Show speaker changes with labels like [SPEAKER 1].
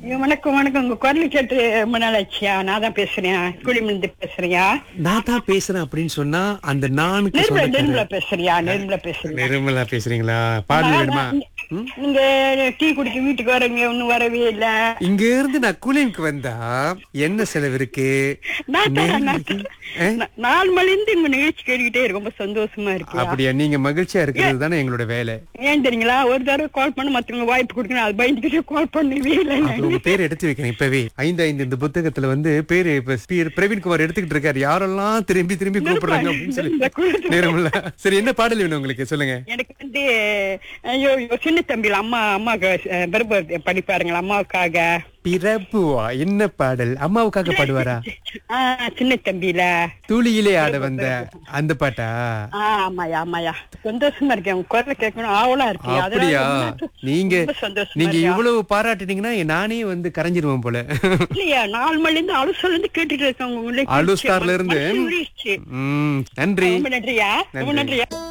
[SPEAKER 1] ஐயோ, வணக்கம் வணக்கம் உங்க குரல் கேட்டு ரொம்ப நாள் ஆச்சியா நான் தான் பேசுறேன் குளிமிருந்து பேசுறியா
[SPEAKER 2] நான் தான் பேசுறேன் அப்படின்னு சொன்னா அந்த நானுக்கு
[SPEAKER 1] நிர்மலா
[SPEAKER 2] சொந்தக்காரர்
[SPEAKER 1] நிர்மலா பேசுறியா நிர்மலா பேசுறியா
[SPEAKER 2] நிர்மலா பேசுறீங்களா பாடல் வேணுமா ம்?
[SPEAKER 1] நீங்க டீ குடிக்க வீட்டுக்கு வரீங்க ஒண்ணும் வரவே இல்ல
[SPEAKER 2] இங்க இருந்து நான் கூலிமுக்கு வந்தா என்ன செலவு இருக்கு
[SPEAKER 1] நான் தரேன், நான்
[SPEAKER 2] நேரத்துக்கு-
[SPEAKER 1] தரேன்.
[SPEAKER 2] ஆ?
[SPEAKER 1] நா- நாலு மணிலிருந்து உங்க நிகழ்ச்சி கேட்டுக்கிட்டே இருக்கு ரொம்ப சந்தோஷமா இருக்கு
[SPEAKER 2] அப்படியா நீங்க மகிழ்ச்சியா இருக்கிறது தானே எங்களோட வேலை
[SPEAKER 1] ஏன் தெரியுங்களா ஒரு தடவை கால் பண்ண மத்தவங்க வாய்ப்பு கொடுக்கணும் அது பயந்துக்கிட்டே கால் பண்ணவே இல்லை
[SPEAKER 2] அப்புறம் உங்க பேர் எடுத்து வைக்கிறேன் இப்பவே ஐந்து ஐந்து இந்த புத்தகத்துல வந்து பேரு இப்ப ஸ்பீ- பிரவீன்குமார் எடுத்துக்கிட்டு இருக்காரு யாரெல்லாம் திரும்பி திரும்பி கூப்பிடுறாங்க அப்படின்னு சொல்லி நேரமில்ல சரி என்ன பாடல் வேணும் உங்களுக்கு சொல்லுங்க
[SPEAKER 1] எனக்கு வந்து ஐயோ ஐயோ, சின்ன தம்பில அம்மா அம்மாவுக்கு அஹ், பிரபு படிப்பாருங்களா அம்மாவுக்காக
[SPEAKER 2] பிரபுவா என்ன பாடல் அம்மாவுக்காக பாடுவாரா
[SPEAKER 1] ஆ, சின்ன தம்பில
[SPEAKER 2] தூளியிலே ஆட வந்த அந்த பாட்டா
[SPEAKER 1] ஆ, ஆமாயா ஆமாயா சந்தோஷமா இருக்கேன் உங்க குரலை கேட்கணும் ஆவலா இருக்கு அதனால
[SPEAKER 2] அப்படியா
[SPEAKER 1] ரொம்ப-
[SPEAKER 2] நீங்க
[SPEAKER 1] ரொம்ப சந்தோஷமா
[SPEAKER 2] நீங்க
[SPEAKER 1] இருக்கேன்.
[SPEAKER 2] இவ்வளவு பாராட்டினீங்கன்னா நானே வந்து கரைஞ்சிருவேன் போல
[SPEAKER 1] இல்லையா நாலு மணில இருந்து அலுசுல இருந்து கேட்டுட்டு இருக்கேன் உங்க
[SPEAKER 2] அலுஸ்கார்ல இருந்து?
[SPEAKER 1] மனசு உருகிடுச்சு.
[SPEAKER 2] உம் நன்றி
[SPEAKER 1] ரொம்ப நன்றியா ரொம்ப
[SPEAKER 2] நன்றி.
[SPEAKER 1] நன்றியா